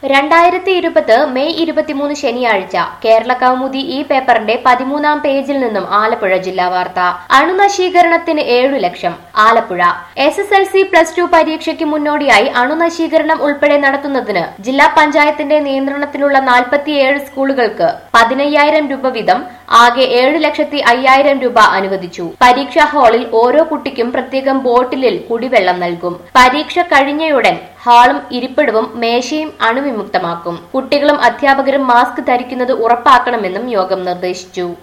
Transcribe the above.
രണ്ടായിരത്തി ഇരുപത് മെയ് ഇരുപത്തിമൂന്ന് ശനിയാഴ്ച കേരള കൗമുദി ഈ പേപ്പറിന്റെ പതിമൂന്നാം പേജിൽ നിന്നും ആലപ്പുഴ ജില്ലാ വാർത്ത അണുനശീകരണത്തിന് ഏഴു ലക്ഷം Alappuzha S S L C plus two പരീക്ഷയ്ക്ക് മുന്നോടിയായി അണുനശീകരണം ഉൾപ്പെടെ നടത്തുന്നതിന് ജില്ലാ പഞ്ചായത്തിന്റെ നിയന്ത്രണത്തിലുള്ള നാൽപ്പത്തിയേഴ് സ്കൂളുകൾക്ക് പതിനയ്യായിരം രൂപ വീതം ആകെ ഏഴ് ലക്ഷത്തി അയ്യായിരം രൂപ അനുവദിച്ചു പരീക്ഷാ ഹാളിൽ ഓരോ കുട്ടിക്കും പ്രത്യേകം ബോട്ടിലിൽ കുടിവെള്ളം നൽകും പരീക്ഷ കഴിഞ്ഞയുടൻ ഹാളും ഇരിപ്പിടവും മേശയും അണുവിമുക്തമാക്കും കുട്ടികളും അധ്യാപകരും മാസ്ക് ധരിക്കുന്നത് ഉറപ്പാക്കണമെന്നും യോഗം നിർദ്ദേശിച്ചു